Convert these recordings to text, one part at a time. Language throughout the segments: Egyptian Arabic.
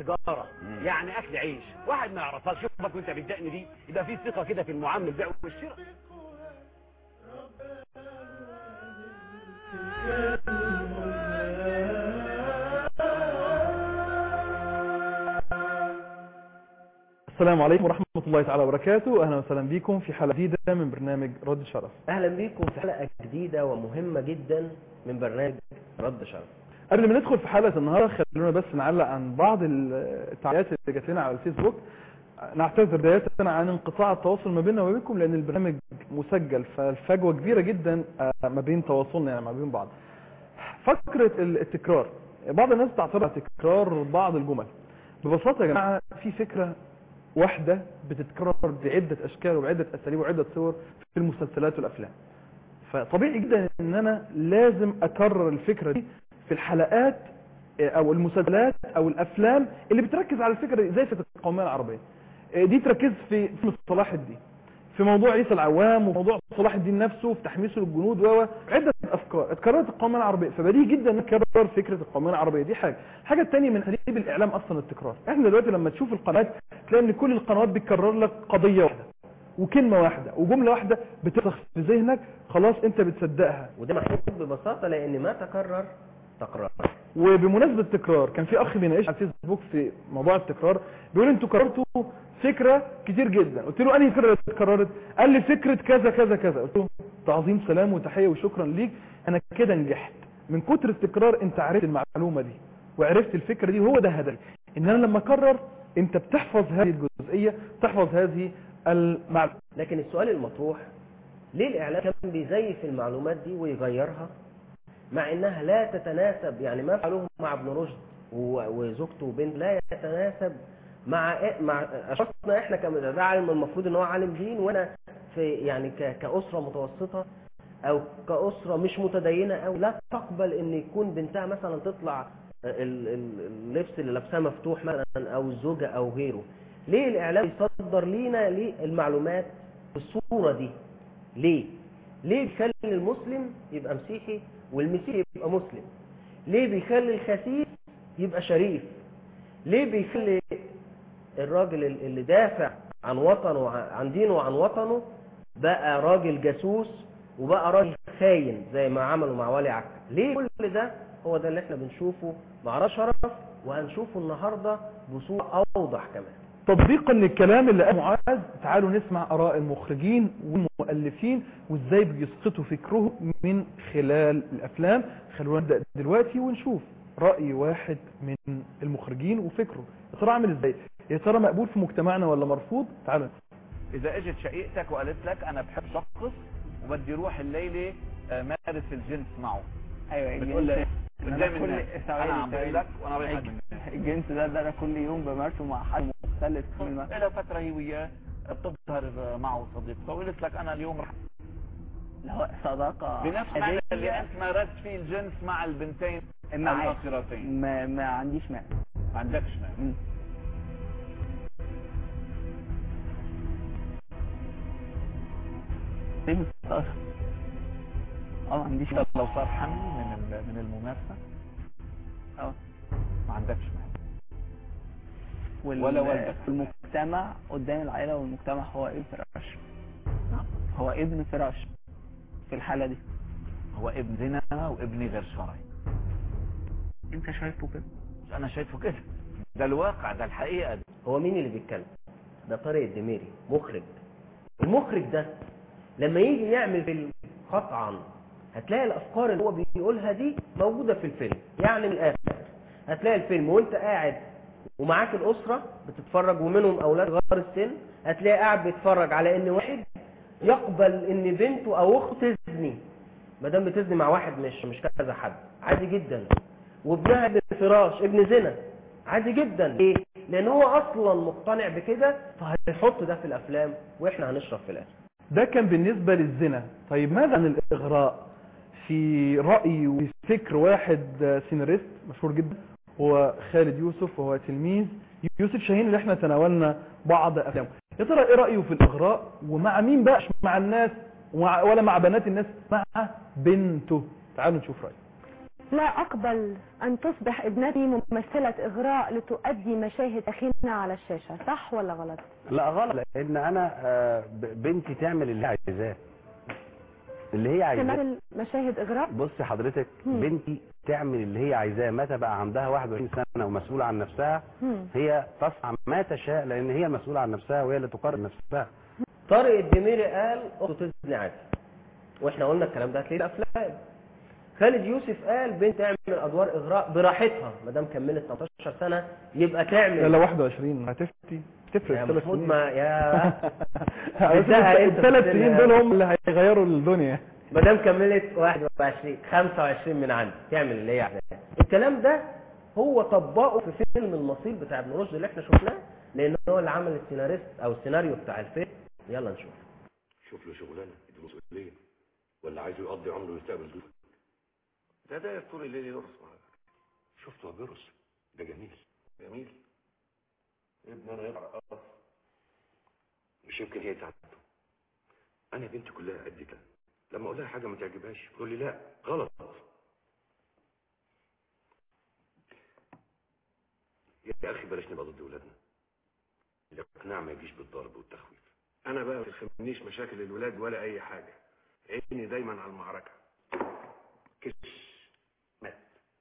سيجاره يعني اكل عيش واحد ما يعرفهاش شوفك وانت بتدقني دي يبقى في ثقه كده في المعامله البيع والشراء السلام عليكم ورحمة الله تعالى وبركاته أهلا وسهلا بكم في حلقة جديدة من برنامج رد شرف اهلا بيكم في حلقه جديده ومهمه جدا من برنامج رد شرف قبل ما ندخل في حلقة النهاردة خلونا بس نعلق عن بعض التعليقات اللي جات لنا على الفيسبوك نعتذر بداية عن انقطاع التواصل ما بيننا وبينكم لأن البرنامج مسجل فالفجوة كبيرة جدا آه، ما بين تواصلنا يعني ما بين بعض فكرة التكرار بعض الناس تعترض على تكرار بعض الجمل ببساطة يا جماعة في فكرة واحدة بتتكرر بعدة أشكال وبعدة أساليب وعدة صور في المسلسلات والأفلام فطبيعي جدا ان انا لازم اكرر الفكرة دي في الحلقات آه، او المسلسلات او الافلام اللي بتركز على الفكرة دي زي في القومية العربية آه، دي تركز في فيلم صلاح الدين في موضوع عيسى العوام وموضوع صلاح الدين نفسه في تحميسه للجنود و عدة افكار اتكررت القومية العربية فبديهي جدا نكرر فكرة القومية العربية دي حاجة الحاجة الثانية من اساليب الاعلام اصلا التكرار احنا دلوقتي لما تشوف القنوات تلاقي ان كل القنوات بتكرر لك قضية واحدة وكلمة واحدة وجملة واحدة بترسخ في ذهنك خلاص انت بتصدقها وده محسوب ببساطه لان ما تكرر تكرار وبمناسبة التكرار كان في اخ بيناقش على الفيسبوك في موضوع التكرار بيقول انتوا كررتوا فكرة كتير جدا قلت له انهي فكرة اتكررت قال لي فكرة كذا كذا كذا قلت له تعظيم سلام وتحية وشكرا ليك انا كده نجحت من كتر التكرار انت عرفت المعلومة دي وعرفت الفكرة دي وهو ده هدفي ان انا لما اكرر انت بتحفظ هذه الجزئية تحفظ هذه المعلومة لكن السؤال المطروح ليه الاعلام كان بيزيف المعلومات دي ويغيرها مع انها لا تتناسب يعني ما فعلوه مع ابن رشد و- وزوجته وبنت لا يتناسب مع إيه- مع اشخاصنا احنا كم- ده عالم المفروض ان هو عالم دين وانا في يعني ك- كاسره متوسطه او كاسره مش متدينه او لا تقبل ان يكون بنتها مثلا تطلع ال- ال- اللبس اللي لابساه مفتوح مثلا او الزوجه او غيره ليه الاعلام يصدر لينا ليه المعلومات بالصوره دي ليه ليه بيخلي المسلم يبقى مسيحي والمسيحي يبقى مسلم ليه بيخلي الخسيس يبقى شريف ليه بيخلي الراجل اللي دافع عن وطنه وعن- عن دينه وعن وطنه بقى راجل جاسوس وبقى راجل خاين زي ما عملوا مع ولي عكا ليه كل ده هو ده اللي احنا بنشوفه مع رشا شرف وهنشوفه النهارده بصوره اوضح كمان تطبيقا للكلام اللي قال معاذ تعالوا نسمع اراء المخرجين والمؤلفين وازاي بيسقطوا فكرهم من خلال الافلام خلونا نبدا دلوقتي ونشوف راي واحد من المخرجين وفكره يا ترى عامل ازاي يا ترى مقبول في مجتمعنا ولا مرفوض تعالوا اذا اجت شقيقتك وقالت لك انا بحب شخص وبدي اروح الليله آه، مارس الجنس معه ايوه بتقول لي أنا قدام كل- الناس ثواني، انا عم بقول ثواني. لك وانا رايح عند الناس الجنس ده ده انا كل يوم بمارسه مع حد مختلف في الم- لها فتره هي وياه بتظهر معه صديق فقلت لك انا اليوم رح اللي هو صداقه بنفس معنى هدية. اللي انت مارست فيه الجنس مع البنتين معاك. الناصرتين ما ما عنديش مانع ما عندكش مانع مم. ليه مستغرب؟ اه ما عنديش انت لو صار حمل من ال- من الممارسه اه ما عندكش مانع وال- ولا والدك. المجتمع قدام العائله والمجتمع هو ابن فراش نعم. هو ابن فراش في الحاله دي هو ابن زنا وابني غير شرعي انت شايفه كده مش انا شايفه كده ده الواقع ده الحقيقه دي. هو مين اللي بيتكلم ده طارق الدميري مخرج المخرج ده لما يجي يعمل فيلم قطعا هتلاقي الافكار اللي هو بيقولها دي موجوده في الفيلم يعني من الاخر هتلاقي الفيلم وانت قاعد ومعاك الاسره بتتفرج ومنهم اولاد صغار السن هتلاقي قاعد بيتفرج على ان واحد يقبل ان بنته او اخته تزني ما دام بتزني مع واحد مش مش كذا حد عادي جدا وابنها ابن فراش ابن زنا عادي جدا ليه لان هو اصلا مقتنع بكده فهيحط ده في الافلام واحنا هنشرب في الاخر ده كان بالنسبة للزنا طيب ماذا عن الإغراء في رأي وفكر واحد سيناريست مشهور جدا هو خالد يوسف وهو تلميذ يوسف شاهين اللي احنا تناولنا بعض أفلامه يا ترى ايه رأيه في الإغراء ومع مين بقى مش مع الناس ومع ولا مع بنات الناس مع بنته تعالوا نشوف رأيه لا أقبل أن تصبح ابنتي ممثلة إغراء لتؤدي مشاهد أخينا على الشاشة صح ولا غلط؟ لا غلط لان انا آه، ب- بنتي تعمل اللي هي عايزاه اللي هي عايزاه تمثل مشاهد إغراء؟ بصي حضرتك مم. بنتي تعمل اللي هي عايزاه متى بقى عندها 21 سنه ومسؤوله عن نفسها مم. هي تصنع ما تشاء لان هي المسؤوله عن نفسها وهي اللي تقرر نفسها طارق الدميري قال اخته تزني عادي واحنا قلنا الكلام ده هتلاقيه في افلام خالد يوسف قال بنت تعمل ادوار اغراء براحتها ما دام كملت 18 سنه يبقى لا تعمل لا 21 هتفتي تفرق يا ثلاث محمود سنين ما يا على بدها فكرة أنت الثلاث في سنين السن دول هذا. هم اللي هيغيروا الدنيا ما دام كملت 21 25 من عندي تعمل اللي هي عايزاه الكلام ده هو طبقه في فيلم المصير بتاع ابن رشد اللي احنا شفناه لان هو اللي عمل السيناريست او السيناريو بتاع الفيلم يلا نشوف شوف له شغلانه دي مسؤوليه ولا عايزه يقضي عمره ويستقبل ضيوف ده ده طول الليل يرقص معاك شفته بيرقص ده جميل جميل ابن انا يرقص مش يمكن هي ساعدته انا بنتي كلها قد كده لما اقول لها حاجه ما تعجبهاش تقول لي لا غلط يا اخي بلاش نبقى ضد ولادنا الاقناع ما يجيش بالضرب والتخويف انا بقى ما تخمنيش مشاكل الولاد ولا اي حاجه عيني دايما على المعركه كش مات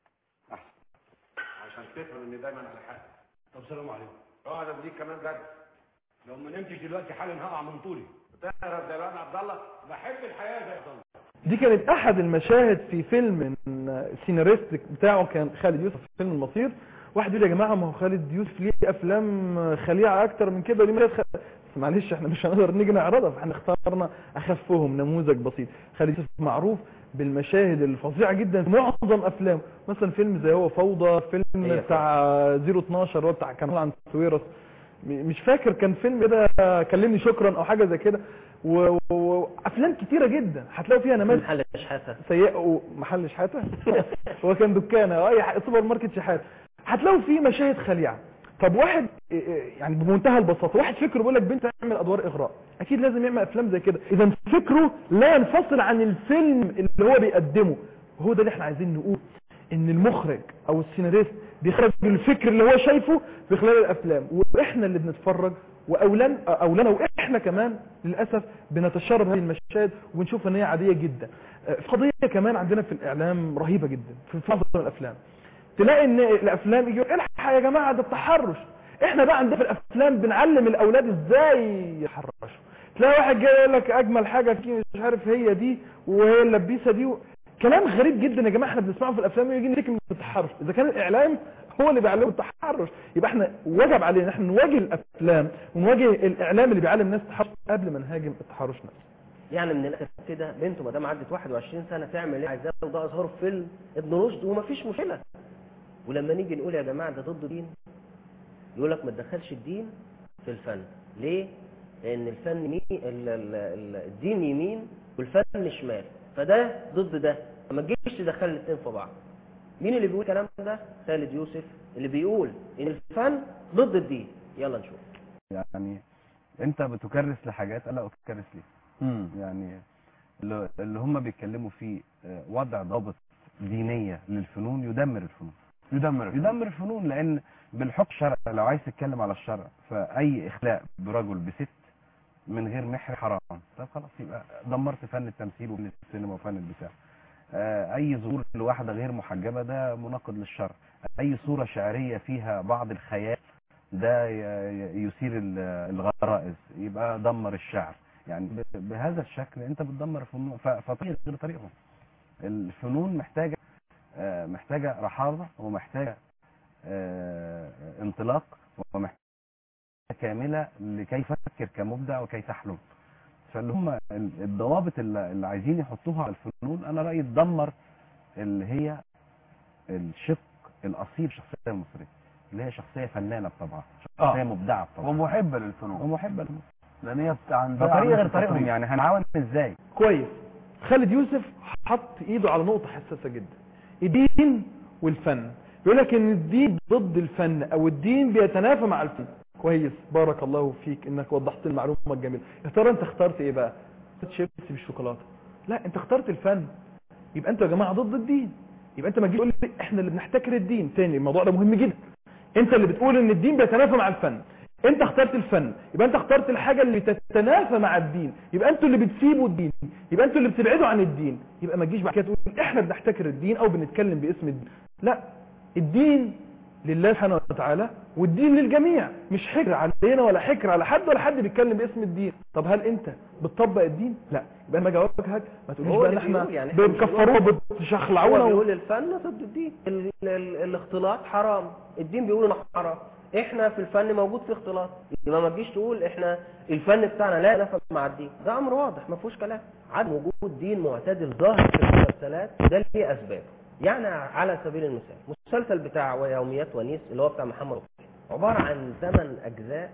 احسن عشان تفهم اني دايما على حق طب سلام عليكم اقعد اديك كمان جد لو ما نمتش دلوقتي حالا هقع من طولي تعرف زي الواد عبد الله بحب الحياه زي عبد الله دي كانت احد المشاهد في فيلم السيناريست بتاعه كان خالد يوسف في فيلم المصير واحد يقول يا جماعه ما هو خالد يوسف ليه افلام خليعه اكتر من كده ليه مشاهد خ... بس معلش احنا مش هنقدر نيجي نعرضها فاحنا اخترنا اخفهم نموذج بسيط خالد يوسف معروف بالمشاهد الفظيعه جدا في معظم افلامه مثلا فيلم زي هو فوضى فيلم أيوة. بتاع 012 هو بتاع كان عن سويرس م- مش فاكر كان فيلم كده كلمني شكرا او حاجه زي كده و- و- وافلام كتيره جدا هتلاقوا فيها نماذج محل شحاته سيء ومحل شحاته هو كان دكانه أو اي ح- سوبر ماركت شحاته هتلاقوا فيه مشاهد خليعه طب واحد إيه إيه يعني بمنتهى البساطه واحد فكره بيقول لك بنت تعمل ادوار اغراء اكيد لازم يعمل افلام زي كده اذا فكره لا ينفصل عن الفيلم اللي هو بيقدمه وهو ده اللي احنا عايزين نقول ان المخرج او السيناريست بيخرج الفكر اللي هو شايفه في خلال الافلام واحنا اللي بنتفرج واولان اولانا واحنا كمان للاسف بنتشرب هذه المشاهد ونشوف ان هي عاديه جدا آه، في قضيه كمان عندنا في الاعلام رهيبه جدا في في معظم الافلام تلاقي ان الافلام يجي يقول الحق يا جماعه ده التحرش احنا بقى عندنا في الافلام بنعلم الاولاد ازاي يحرشوا تلاقي واحد جاي يقول لك اجمل حاجه في مش عارف هي دي وهي اللبيسه دي و... كلام غريب جدا يا جماعه احنا بنسمعه في الافلام ويجي نشتكي من التحرش اذا كان الاعلام هو اللي بيعلمه التحرش يبقى احنا وجب علينا ان احنا نواجه الافلام ونواجه الاعلام اللي بيعلم الناس التحرش قبل ما نهاجم التحرش نفسه يعني من الاخر كده بنته ما دام عدت 21 سنه تعمل اللي عايزاه وده اظهره في فيلم ابن رشد ومفيش مشكله ولما نيجي نقول يا جماعه ده ضد الدين يقول لك ما تدخلش الدين في الفن ليه لان الفن يمين ال- ال- ال- الدين يمين والفن شمال فده ضد ده ما تجيش تدخل الاثنين في بعض مين اللي بيقول الكلام ده خالد يوسف اللي بيقول ان الفن ضد الدين يلا نشوف يعني انت بتكرس لحاجات انا اكرس ليه يعني اللي اللي هم بيتكلموا فيه آه، وضع ضابط دينية للفنون يدمر الفنون يدمر يدمر الفنون لان بالحكم الشرع لو عايز تتكلم على الشرع فاي اخلاء برجل بست من غير محر حرام طب خلاص يبقى دمرت فن التمثيل وفن السينما وفن البتاع آه، اي ظهور لواحده غير محجبه ده مناقض للشرع اي صوره شعريه فيها بعض الخيال ده ي- ي- يثير ال- الغرائز يبقى دمر الشعر يعني ب- بهذا الشكل انت بتدمر الفنون ف- فطريق غير طريقهم الفنون محتاجه آه، محتاجه رحابه ومحتاجه آه، انطلاق ومحتاجه كامله لكي تفكر كمبدع وكي تحلم فاللي هم ال- الضوابط اللي اللي عايزين يحطوها على الفنون انا رايي تدمر اللي هي الشق الاصيل الشخصيه المصريه اللي هي شخصيه فنانه بطبعها شخصيه آه. مبدعه بطبعها ومحبة للفنون ومحبه للفنون لان هي بتاع- عندها فطريقه غير عملية طريقهم تطريق. يعني هنعاون ازاي كويس خالد يوسف حط ايده على نقطة حساسة جدا الدين والفن بيقول لك ان الدين ضد الفن او الدين بيتنافى مع الفن كويس بارك الله فيك انك وضحت المعلومة الجميلة يا ترى انت اخترت ايه بقى شيبسي بالشوكولاتة لا انت اخترت الفن يبقى انتوا يا جماعة ضد الدين يبقى انت ما تجيش تقول لي احنا اللي بنحتكر الدين تاني الموضوع ده مهم جدا انت اللي بتقول ان الدين بيتنافى مع الفن انت اخترت الفن يبقى انت اخترت الحاجة اللي تتنافى مع الدين يبقى انتوا اللي بتسيبوا الدين يبقى انتوا اللي بتبعدوا عن الدين يبقى ما تجيش بعد كده تقول احنا بنحتكر الدين او بنتكلم باسم الدين لا الدين لله سبحانه وتعالى والدين للجميع مش حكر علينا ولا حكر على حد ولا حد بيتكلم باسم الدين طب هل انت بتطبق الدين لا يبقى لما جاوبك ما تقوليش هو بقى ان اللي احنا بيقول يعني إحنا مش بنكفروه هو وبتشخلعونا و... بيقول الفن ضد الدين ال ال الاختلاط حرام الدين بيقول انه حرام احنا في الفن موجود في اختلاط يبقى ما تجيش تقول احنا الفن بتاعنا لا يتنافى مع الدين ده امر واضح ما فيهوش كلام عدم وجود دين معتدل ظاهر في المسلسلات ده ليه اسباب يعني على سبيل المثال المسلسل بتاع ويوميات ونيس اللي هو بتاع محمد رفيع عبارة عن 8 اجزاء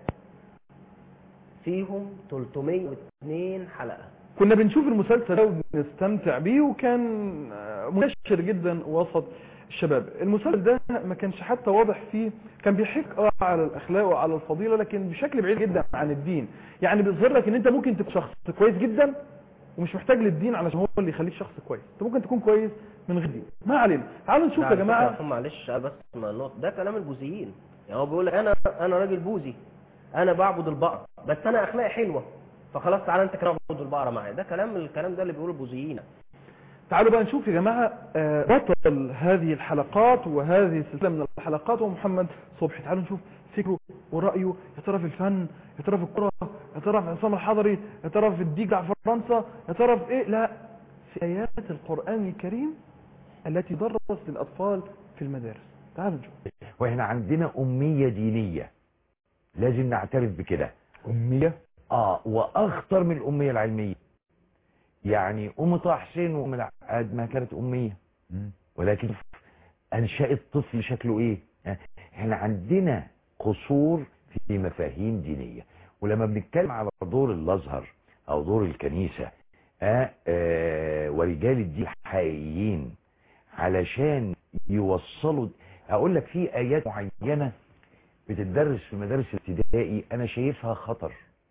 فيهم 302 حلقة كنا بنشوف المسلسل ده وبنستمتع بيه وكان آه، منتشر جدا وسط الشباب المسلسل ده ما كانش حتى واضح فيه كان بيحك اه على الاخلاق وعلى الفضيله لكن بشكل بعيد جدا عن الدين يعني بيظهر لك ان انت ممكن تبقى شخص كويس جدا ومش محتاج للدين علشان هو اللي يخليك شخص كويس انت ممكن تكون كويس من غير دين ما علينا تعالوا نشوف لا، يا على فكرة جماعه هم معلش بس ما النقطة ده كلام البوذيين يعني هو بيقول لك انا انا راجل بوذي انا بعبد البقر بس انا اخلاقي حلوه فخلاص تعالى انت كده اعبد البقره معايا ده كلام الكلام ده اللي بيقوله البوذيين تعالوا بقى نشوف يا جماعة آه، بطل هذه الحلقات وهذه السلسلة من الحلقات هو محمد صبحي تعالوا نشوف فكره ورأيه يا ترى في الفن يا ترى في الكرة يا ترى في عصام الحضري يا ترى في الديك بتاع فرنسا يا ترى في ايه لا في آيات القرآن الكريم التي درس للأطفال في المدارس تعالوا نشوف واحنا عندنا أمية دينية لازم نعترف بكده أمية اه واخطر من الأمية العلمية يعني أم طه حسين وأم العقاد ما كانت أمية ولكن أنشأت طفل شكله إيه ها؟ احنا عندنا قصور في مفاهيم دينية ولما بنتكلم على دور الأزهر أو دور الكنيسة آه آه ورجال الدين الحقيقيين علشان يوصلوا هقول لك في آيات معينة بتدرس في مدارس الابتدائي أنا شايفها خطر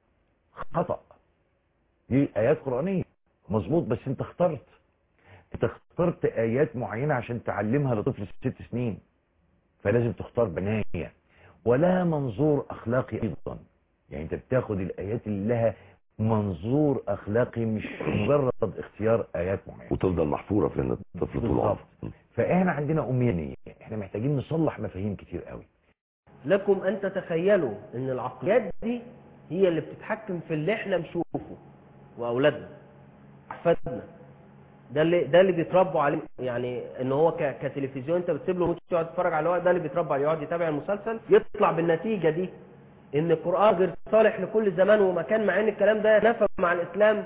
خطأ دي آيات قرآنية مظبوط بس انت اخترت انت اخترت آيات معينة عشان تعلمها لطفل ست سنين فلازم تختار بناية ولا منظور أخلاقي أيضا يعني انت بتاخد الآيات اللي لها منظور أخلاقي مش مجرد اختيار آيات معينة وتفضل محفورة في ان الطفل طول عمره فاحنا عندنا أمية احنا محتاجين نصلح مفاهيم كتير قوي لكم ان تتخيلوا ان العقليات دي هي اللي بتتحكم في اللي احنا نشوفه واولادنا احفادنا ده اللي ده اللي بيتربوا عليه يعني ان هو ك- كتلفزيون انت بتسيب له يقعد يتفرج على الوقت ده اللي بيتربى عليه يقعد يتابع المسلسل يطلع بالنتيجه دي ان القران غير صالح لكل زمان ومكان مع ان الكلام ده يتنافى مع الاسلام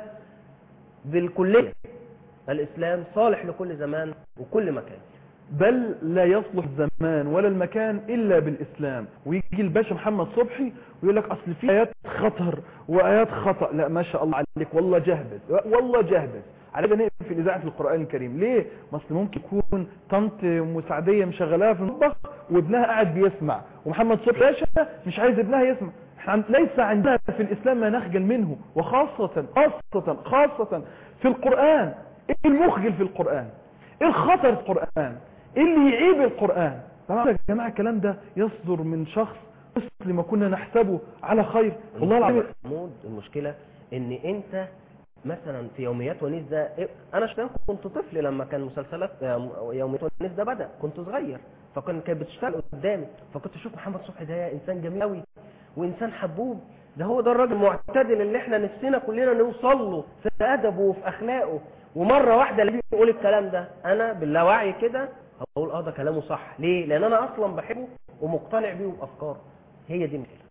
بالكليه الاسلام صالح لكل زمان وكل مكان بل لا يصلح الزمان ولا المكان إلا بالإسلام ويجي الباشا محمد صبحي ويقول لك أصل في آيات خطر وآيات خطأ لا ما شاء الله عليك والله جهبذ والله جهبذ على كده نقفل إذاعة القرآن الكريم ليه؟ ما أصل ممكن يكون طنط مساعدية مشغلاها في المطبخ وابنها قاعد بيسمع ومحمد صبحي باشا مش عايز ابنها يسمع إحنا عند- ليس عندنا في الإسلام ما نخجل منه وخاصة خاصة خاصة في القرآن إيه المخجل في القرآن ايه الخطر في القرآن ايه اللي يعيب القرآن طبعا يا جماعة الكلام ده يصدر من شخص مثل ما كنا نحسبه على خير والله العظيم محمود المشكلة ان انت مثلا في يوميات ونيس ده انا شخصيا كنت طفل لما كان مسلسلات يوميات ونيس ده بدأ كنت صغير فكان كانت بتشتغل قدامي فكنت اشوف محمد صبحي ده انسان جميل قوي وانسان حبوب ده هو ده الراجل المعتدل اللي احنا نفسنا كلنا نوصل له في ادبه وفي اخلاقه ومره واحده اللي بيقول الكلام ده انا باللاوعي كده هقول اه ده كلامه صح ليه لان انا اصلا بحبه ومقتنع بيه وبافكاره هي دي المشكله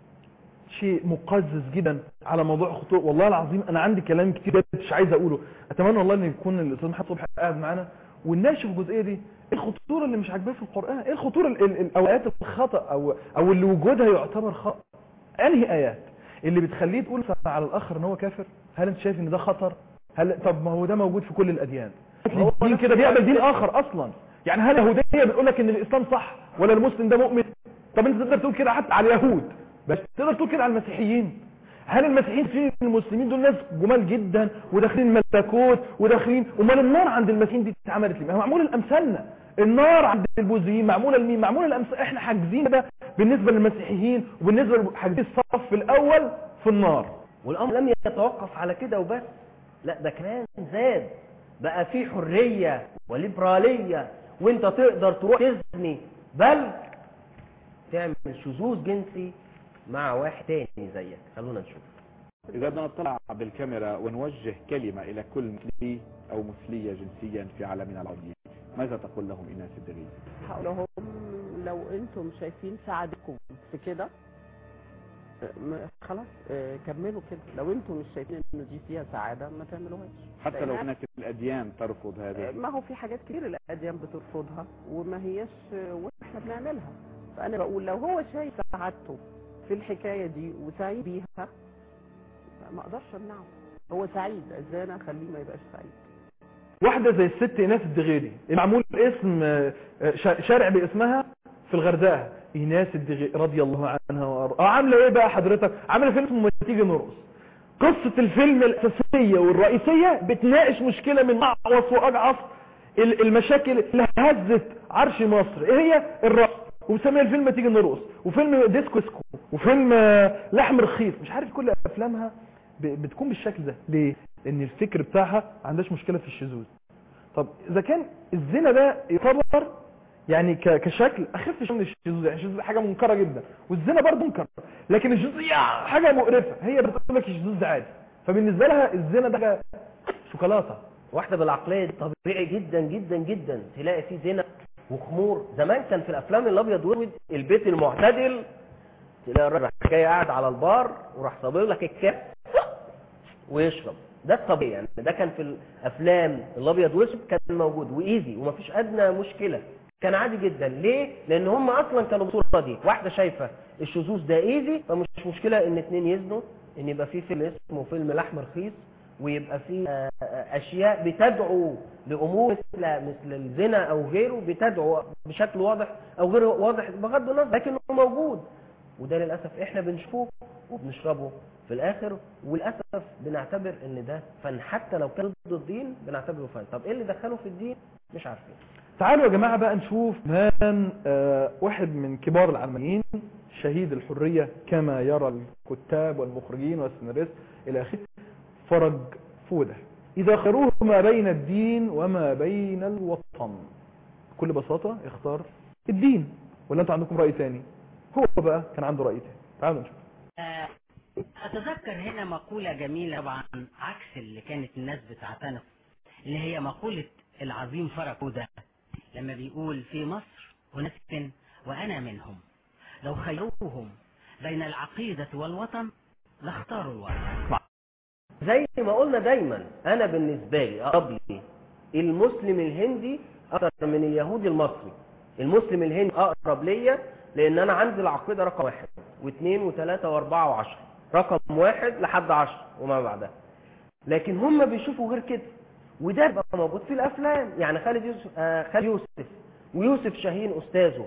شيء مقزز جدا على موضوع خطوط والله العظيم انا عندي كلام كتير جدا مش عايز اقوله اتمنى والله ان يكون الاستاذ محمد صبحي قاعد معانا ونناقش في الجزئيه دي ايه الخطوره اللي مش عاجباه في القران ايه الخطوره ال- ال- ال- او ايات الخطا او او اللي وجودها يعتبر خطا انهي ايات اللي بتخليه تقول على الاخر ان هو كافر هل انت شايف ان ده خطر هل طب ما هو ده موجود في كل الاديان هو الدين نفس كده بيقبل دين الكلام. اخر اصلا يعني هل اليهوديه بتقول لك ان الاسلام صح ولا المسلم ده مؤمن طب انت تقدر تقول كده حتى على اليهود بس تقدر تقول كده على المسيحيين هل المسيحيين في المسلمين دول ناس جمال جدا وداخلين ملكوت وداخلين امال النار عند المسيحيين دي اتعملت ليه ما هي معموله لامثالنا النار عند البوذيين معموله لمين معموله للامثال احنا حاجزين ده بالنسبه للمسيحيين وبالنسبه حاجزين الصف الاول في النار والامر لم يتوقف على كده وبس لا ده كمان زاد بقى في حريه وليبراليه وانت تقدر تروح تزني بل تعمل شذوذ جنسي مع واحد تاني زيك خلونا نشوف إذا بدنا نطلع بالكاميرا ونوجه كلمة إلى كل مثلي أو مثلية جنسيا في عالمنا العربي ماذا تقول لهم إيناس الدريس؟ هقول لهم لو انتم شايفين سعادتكم في كده م- خلاص آه، كملوا كده لو انتم مش شايفين انه دي فيها سعاده ما تعملوهاش حتى لو لأن كانت الأديان ترفض هذه ما هو في حاجات كتير الاديان بترفضها وما هياش واحنا بنعملها فانا بقول لو هو شايف سعادته في الحكايه دي وسعيد بيها ما اقدرش امنعه هو سعيد ازاي انا اخليه ما يبقاش سعيد واحدة زي الست ايناس الدغيري معمول اسم آه، آه، شا- شارع باسمها في الغردقة ايناس الدغيري رضي الله عنها وارضاها اه عاملة ايه بقى حضرتك عاملة فيلم اسمه ما تيجي نرقص قصة الفيلم الاساسية والرئيسية بتناقش مشكلة من اعوص واجعص ال- المشاكل اللي هزت عرش مصر ايه هي الرقص ومسميها الفيلم ما تيجي نرقص وفيلم ديسكو سكو وفيلم آه، لحم رخيص مش عارف كل افلامها ب- بتكون بالشكل ده ليه لان الفكر بتاعها ما عندهاش مشكلة في الشذوذ طب اذا كان الزنا ده يعتبر يعني ك- كشكل اخف شويه من الشذوذ يعني الشذوذ حاجه منكره جدا والزنا برضه منكر لكن الشذوذ يا حاجه مقرفه هي بتقول لك الشذوذ ده عادي فبالنسبه لها الزنا ده حاجة شوكولاته واحده بالعقليه دي طبيعي جدا جدا جدا تلاقي فيه زنا وخمور زمان كان في الافلام الابيض والاسود البيت المعتدل تلاقي الراجل راح جاي قاعد على البار وراح صابر لك الكاس ويشرب ده الطبيعي يعني ده كان في الافلام الابيض والاسود كان موجود وايزي ومفيش ادنى مشكله كان عادي جدا ليه لان هم اصلا كانوا بالصوره دي واحده شايفه الشذوذ ده ايزي فمش مشكله ان اتنين يزنوا ان يبقى في فيلم اسمه فيلم لحم رخيص ويبقى في آه، آه، اشياء بتدعو لامور مثل مثل الزنا او غيره بتدعو بشكل واضح او غير واضح بغض النظر لكنه موجود وده للاسف احنا بنشوفه وبنشربه في الاخر وللاسف بنعتبر ان ده فن حتى لو كان ضد الدين بنعتبره فن طب ايه اللي دخله في الدين مش عارفين تعالوا يا جماعة بقى نشوف مان آه، واحد من كبار العلمانيين شهيد الحرية كما يرى الكتاب والمخرجين والسيناريست إلى آخره فرج فودة إذا خيروه ما بين الدين وما بين الوطن بكل بساطة اختار الدين ولا أنتوا عندكم رأي تاني هو بقى كان عنده رأي تاني تعالوا نشوف آه، أتذكر هنا مقولة جميلة طبعا عكس اللي كانت الناس بتعتنق اللي هي مقولة العظيم فرقودة لما بيقول في مصر أناس وأنا منهم لو خيروهم بين العقيدة والوطن لاختاروا الوطن زي ما قلنا دايما انا بالنسبه لي اقرب لي المسلم الهندي اكتر من اليهودي المصري المسلم الهندي اقرب ليا لان انا عندي العقيده رقم واحد واثنين وثلاثه واربعه وعشره رقم واحد لحد عشر وما بعدها لكن هم بيشوفوا غير كده وده بيبقى موجود في الافلام يعني خالد يوسف آه خالد يوسف ويوسف شاهين استاذه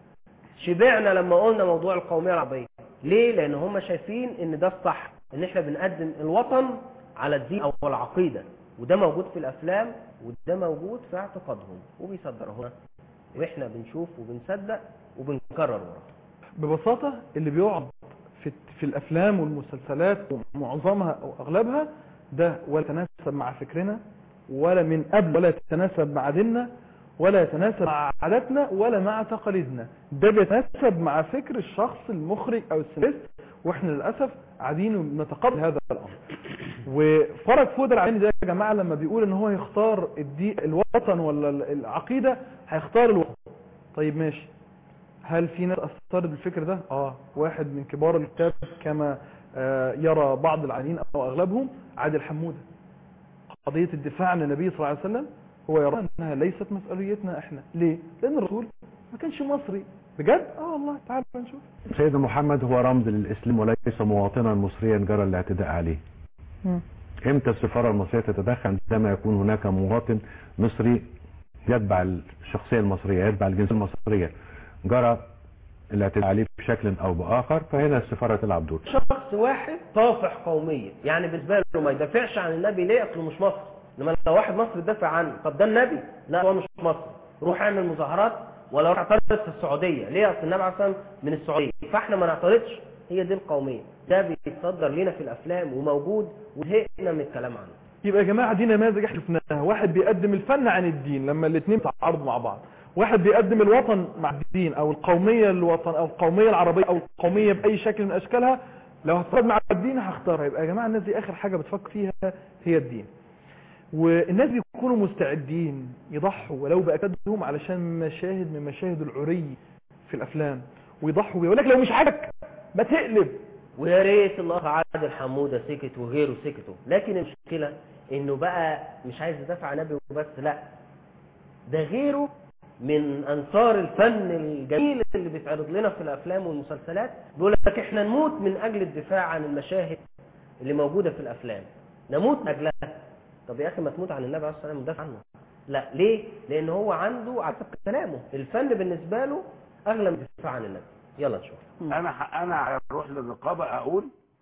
شبعنا لما قلنا موضوع القوميه العربيه ليه لان هم شايفين ان ده الصح ان احنا بنقدم الوطن على الدين او العقيده وده موجود في الافلام وده موجود في اعتقادهم وبيصدروها واحنا بنشوف وبنصدق وبنكرر وراه ببساطة اللي بيقعد في, في الأفلام والمسلسلات ومعظمها أو أغلبها ده ولا يتناسب مع فكرنا ولا من قبل ولا يتناسب مع ديننا ولا يتناسب مع عاداتنا ولا مع تقاليدنا ده بيتناسب مع فكر الشخص المخرج أو السيناريست واحنا للأسف قاعدين ونتقبل هذا الأمر وفرج فود العيني ده يا جماعة لما بيقول ان هو يختار الدي الوطن ولا العقيدة هيختار الوطن طيب ماشي هل في ناس اثرت بالفكر ده اه واحد من كبار الكتاب كما آه يرى بعض العينين او اغلبهم عادل حمودة قضية الدفاع عن النبي صلى الله عليه وسلم هو يرى انها ليست مسؤوليتنا احنا ليه لان الرسول ما كانش مصري بجد اه والله تعالوا نشوف سيدنا محمد هو رمز للإسلام وليس مواطنا مصريا جرى الاعتداء عليه امتى السفارة المصرية تتدخل عندما يكون هناك مواطن مصري يتبع الشخصية المصرية يتبع الجنسية المصرية جرى الاعتداء عليه بشكل او باخر فهنا السفاره تلعب دور شخص واحد طافح قوميا يعني بالنسبه له ما يدافعش عن النبي ليه اصله مش مصري انما لو واحد مصري يدافع عنه طب ده النبي لا هو مش مصري روح اعمل مظاهرات ولو اعترض في السعوديه ليه اصل النبي عليه الصلاه والسلام من السعوديه فاحنا ما نعترضش هي دي القوميه ده بيتصدر لنا في الافلام وموجود وزهقنا من الكلام عنه يبقى يا جماعه دي نماذج احنا شفناها واحد بيقدم الفن عن الدين لما الاثنين بيتعارضوا مع بعض واحد بيقدم الوطن مع الدين او القوميه الوطن او القوميه العربيه او القوميه باي شكل من اشكالها لو هتفرض مع الدين هختارها يبقى يا جماعه الناس دي اخر حاجه بتفكر فيها هي الدين والناس بيكونوا مستعدين يضحوا ولو باكدهم علشان مشاهد من مشاهد العري في الافلام ويضحوا بيقول لك لو مش عاجبك ما تقلب ويا ريت الله عادل حموده سكت وغيره سكتوا لكن المشكله انه بقى مش عايز يدافع عن نبي وبس لا ده غيره من انصار الفن الجميل اللي بيتعرض لنا في الافلام والمسلسلات بيقول لك احنا نموت من اجل الدفاع عن المشاهد اللي موجوده في الافلام نموت من اجلها طب يا اخي ما تموت عن النبي عليه الصلاه والسلام ودافع عنه لا ليه لان هو عنده على حسب كلامه الفن بالنسبه له اغلى من الدفاع عن النبي يلا نشوف انا ح- انا هروح للرقابه اقول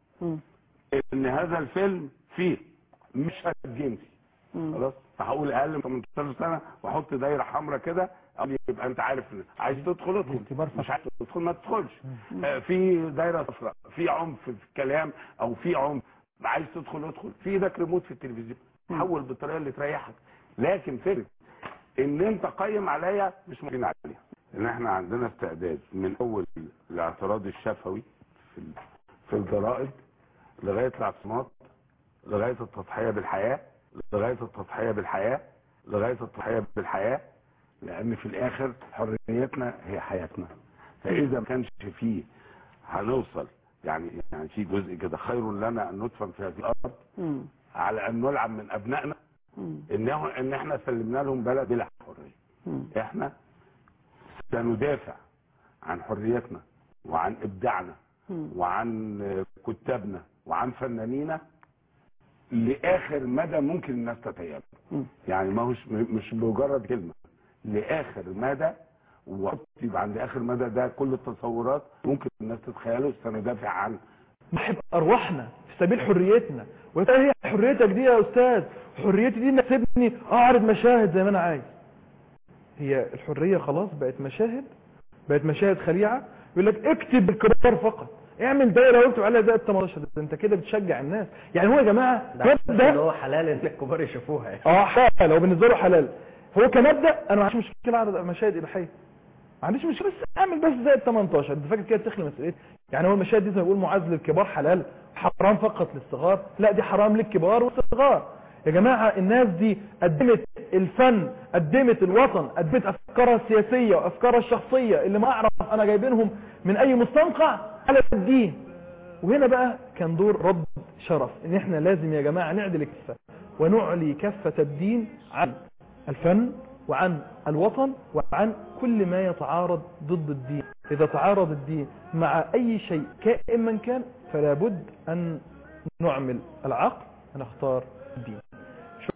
ان هذا الفيلم فيه مشهد جنسي خلاص فهقول اقل من 18 سنه واحط دايره حمراء كده أقول يبقى انت عارف إن عايز تدخل ادخل مش عايز تدخل ما تدخلش آه، في دايره صفراء في عنف في الكلام او في عنف عايز تدخل ادخل في ايدك ريموت في التلفزيون حول بالطريقه اللي تريحك لكن فكره ان انت قيم عليا مش ممكن عليها ان احنا عندنا استعداد من اول الاعتراض الشفوي في ال- في الجرائد لغايه الاعتصامات لغايه التضحيه بالحياه لغايه التضحيه بالحياه لغايه التضحيه بالحياه لان في الاخر حريتنا هي حياتنا فاذا ما كانش فيه هنوصل يعني يعني في جزء كده خير لنا ان ندفن في هذه الارض على ان نلعب من ابنائنا انه ان احنا سلمنا لهم بلد بلا حريه احنا سندافع عن حريتنا وعن ابداعنا وعن كتابنا وعن فنانينا لاخر مدى ممكن الناس تتيب يعني ما هوش مش مجرد كلمه لاخر مدى وحط يبقى عند اخر مدى ده كل التصورات ممكن الناس تتخيله سندافع عن نحب ارواحنا في سبيل حريتنا وانت هي حريتك دي يا استاذ حريتي دي انك تسيبني اعرض مشاهد زي ما انا عايز هي الحريه خلاص بقت مشاهد بقت مشاهد خليعه يقول لك اكتب الكبار فقط اعمل دايره واكتب عليها زائد 18 ده انت كده بتشجع الناس يعني هو يا جماعه ده حاسس مبدا ان هو حلال ان الكبار يشوفوها يعني. اه حلال هو بالنسبه له حلال هو كمبدا انا ما عنديش مشكله اعرض مشاهد اباحيه ما عنديش مشكله بس اعمل بس زائد 18 انت فاكر كده تخلي مسؤوليه يعني هو المشاهد دي زي ما بيقول معز للكبار حلال حرام فقط للصغار لا دي حرام للكبار والصغار يا جماعه الناس دي قدمت الفن قدمت الوطن قدمت افكارها السياسيه وافكارها الشخصيه اللي ما اعرف انا جايبينهم من اي مستنقع على الدين وهنا بقى كان دور رب شرف ان احنا لازم يا جماعه نعدل الكفه ونعلي كفه الدين عن الفن وعن الوطن وعن كل ما يتعارض ضد الدين إذا تعارض الدين مع أي شيء كائن من كان فلا بد أن نعمل العقل ونختار الدين